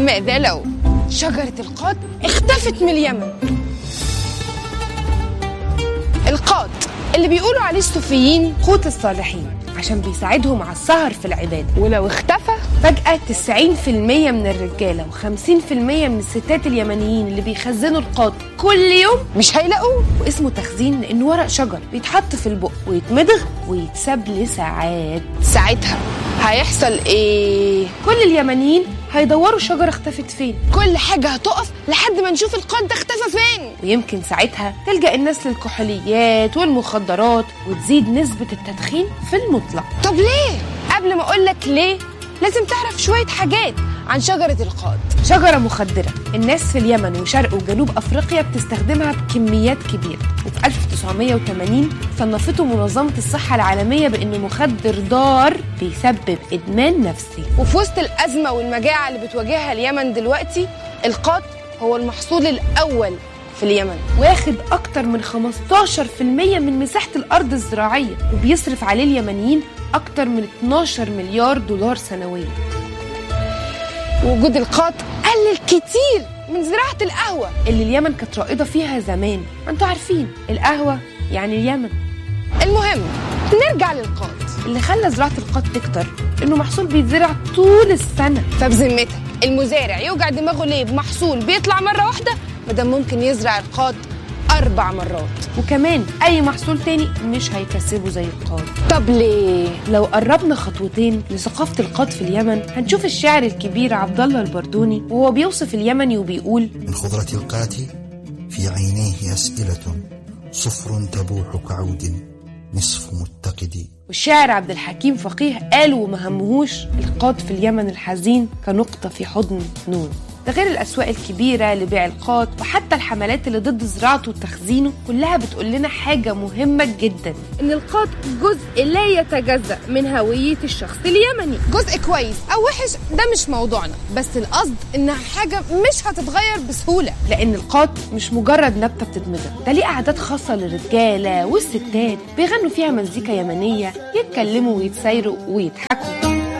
ماذا لو شجرة القاط اختفت من اليمن القاط اللي بيقولوا عليه الصوفيين قوت الصالحين عشان بيساعدهم على السهر في العبادة ولو اختفى فجأة 90% من الرجالة و50% من الستات اليمنيين اللي بيخزنوا القاط كل يوم مش هيلاقوه واسمه تخزين لأنه ورق شجر بيتحط في البق ويتمضغ ويتساب لساعات ساعتها هيحصل ايه كل اليمنيين هيدوروا الشجرة اختفت فين كل حاجة هتقف لحد ما نشوف القاط ده اختفى فين ويمكن ساعتها تلجأ الناس للكحوليات والمخدرات وتزيد نسبة التدخين في المطلق طب ليه قبل ما اقولك ليه لازم تعرف شوية حاجات عن شجرة القاط شجرة مخدرة الناس في اليمن وشرق وجنوب أفريقيا بتستخدمها بكميات كبيرة وفي 1980 صنفته منظمة الصحة العالمية بأنه مخدر ضار بيسبب إدمان نفسي وفي وسط الأزمة والمجاعة اللي بتواجهها اليمن دلوقتي القاط هو المحصول الأول في اليمن واخد أكتر من 15% من مساحة الأرض الزراعية وبيصرف عليه اليمنيين أكتر من 12 مليار دولار سنويا وجود القاط قلل كتير من زراعة القهوة اللي اليمن كانت رائدة فيها زمان ما انتوا عارفين القهوة يعني اليمن المهم نرجع للقاط اللي خلى زراعة القاط تكتر إنه محصول بيتزرع طول السنة فبذمتك المزارع يوجع دماغه ليه بمحصول بيطلع مرة واحدة مادام ممكن يزرع القاط أربع مرات وكمان أي محصول تاني مش هيكسبه زي القاط طب ليه؟ لو قربنا خطوتين لثقافة القاط في اليمن هنشوف الشاعر الكبير عبد الله البردوني وهو بيوصف اليمني وبيقول من خضرة القاتي في عينيه أسئلة صفر تبوح كعود نصف متقد والشاعر عبد الحكيم فقيه قال وما همهوش القاط في اليمن الحزين كنقطة في حضن نون ده غير الأسواق الكبيرة لبيع القاط وحتى الحملات اللي ضد زراعته وتخزينه كلها بتقول لنا حاجة مهمة جدا إن القاط جزء لا يتجزأ من هوية الشخص اليمني جزء كويس أو وحش ده مش موضوعنا بس القصد إنها حاجة مش هتتغير بسهولة لأن القاط مش مجرد نبتة بتتمضغ ده ليه أعداد خاصة للرجالة والستات بيغنوا فيها مزيكا يمنية يتكلموا ويتسايروا ويضحكوا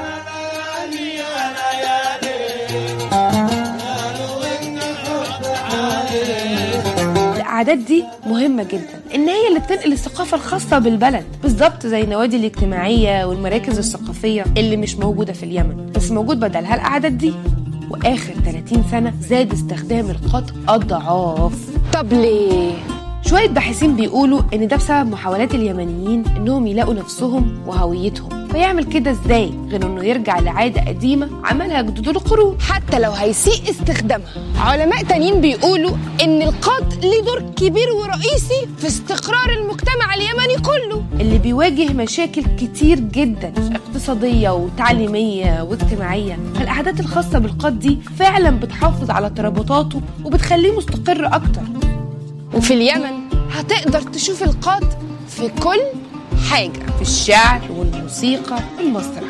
الأعداد دي مهمة جدا إن هي اللي بتنقل الثقافة الخاصة بالبلد بالظبط زي النوادي الاجتماعية والمراكز الثقافية اللي مش موجودة في اليمن بس موجود بدلها الأعداد دي وآخر 30 سنة زاد استخدام القط أضعاف طب ليه؟ شوية باحثين بيقولوا إن ده بسبب محاولات اليمنيين إنهم يلاقوا نفسهم وهويتهم فيعمل كده إزاي غير إنه يرجع لعادة قديمة عملها جدود القرون حتى لو هيسيء استخدامها علماء تانيين بيقولوا ان القاط ليه دور كبير ورئيسي في استقرار المجتمع اليمني كله اللي بيواجه مشاكل كتير جدا اقتصادية وتعليمية واجتماعية فالأعداد الخاصة بالقاط دي فعلا بتحافظ على ترابطاته وبتخليه مستقر أكتر وفي اليمن هتقدر تشوف القاط في كل حاجة في الشعر والموسيقى والمسرح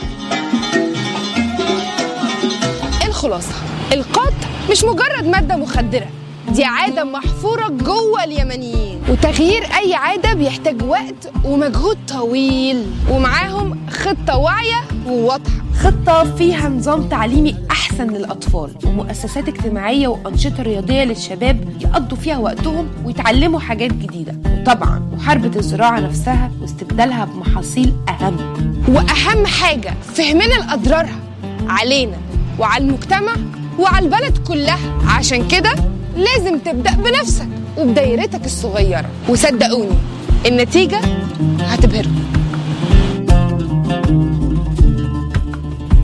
الخلاصة القاط مش مجرد مادة مخدرة دي عادة محفورة جوه اليمنيين وتغيير أي عادة بيحتاج وقت ومجهود طويل ومعاهم خطة واعية وواضحة خطة فيها نظام تعليمي أحسن للأطفال ومؤسسات اجتماعية وأنشطة رياضية للشباب يقضوا فيها وقتهم ويتعلموا حاجات جديدة وطبعا محاربة الزراعة نفسها واستبدالها بمحاصيل أهم وأهم حاجة فهمنا لأضرارها علينا وعلى المجتمع وعلى البلد كلها عشان كده لازم تبدأ بنفسك وبدايرتك الصغيرة وصدقوني النتيجة هتبهركم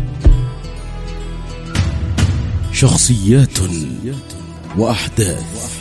شخصيات وأحداث